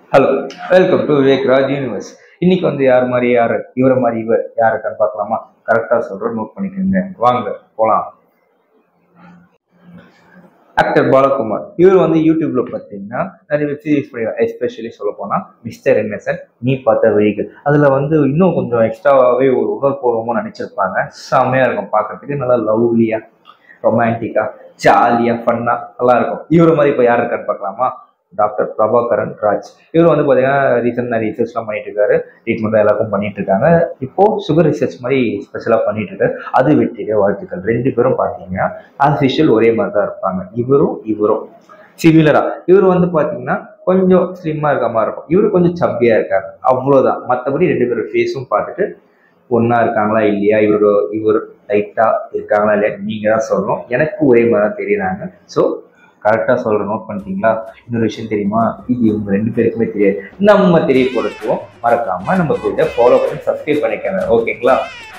hello welcome to Vivek Raj universe இன்னைக்கு வந்து யார் மாதிரி யாரு இவரை மாதிரி இவர் யாருக்கான்னு பார்க்கலாமா கரெக்டா சொல்றேன் நோட் பண்ணிக்கோங்க வாங்க போலாம் ஆக்டர் பாலகுமார் இவர் வந்து யூடியூப்ல பார்த்தீங்கன்னா நிறைய வெப் சீரிஸ் பண்ணிடுவார் எஸ்பெஷலி சொல்ல போனா மிஸ்டர் என்னசன் நீ பார்த்த வழிகள் அதுல வந்து இன்னும் கொஞ்சம் எக்ஸ்ட்ராவாகவே ஒரு உணர்பூர்வமாக நினைச்சிருப்பாங்க செம்மையா இருக்கும் பார்க்கறதுக்கு நல்லா லவ்லியா ரொமான்டிக்கா ஜாலியா ஃபன்னா நல்லா இருக்கும் இவர் மாதிரி இப்போ யார் இருக்கான்னு பார்க்கலாமா டாக்டர் பிரபாகரன் ராஜ் இவர் வந்து பார்த்தீங்கன்னா ரீசெண்ட் நிறைய ரிசர்ச்லாம் பண்ணிட்டு இருக்காரு ட்ரீட்மெண்ட் எல்லாருக்கும் பண்ணிட்டு இருக்காங்க இப்போ சுகர் ரிசர்ச் மாதிரி ஸ்பெஷலாக பண்ணிட்டு இருக்காரு அது வெற்றிக வாழ்த்துக்கள் ரெண்டு பேரும் பார்த்தீங்கன்னா ஆஸ் யூஷுவல் ஒரே மாதிரி தான் இருப்பாங்க இவரும் இவரும் சிமிலரா இவர் வந்து பார்த்தீங்கன்னா கொஞ்சம் ஸ்லிம்மாக இருக்க மாதிரி இருக்கும் இவர் கொஞ்சம் சப்பியாக இருக்காரு அவ்வளோதான் மற்றபடி ரெண்டு பேரும் ஃபேஸும் பார்த்துட்டு ஒன்றா இருக்காங்களா இல்லையா இவரு இவர் லைட்டாக இருக்காங்களா இல்லையா நீங்கள் தான் சொல்லணும் எனக்கு ஒரே மாதிரி தான் தெரியுறாங்க ஸோ கரெக்டாக சொல்கிற நோட் பண்ணிட்டீங்களா இன்னொரு விஷயம் தெரியுமா இது இவங்க ரெண்டு பேருக்குமே தெரியாது நம்ம தெரியப்படுத்துவோம் மறக்காமல் நம்ம பேஜை ஃபாலோ பண்ணி சப்ஸ்கிரைப் பண்ணிக்கோங்க ஓகேங்களா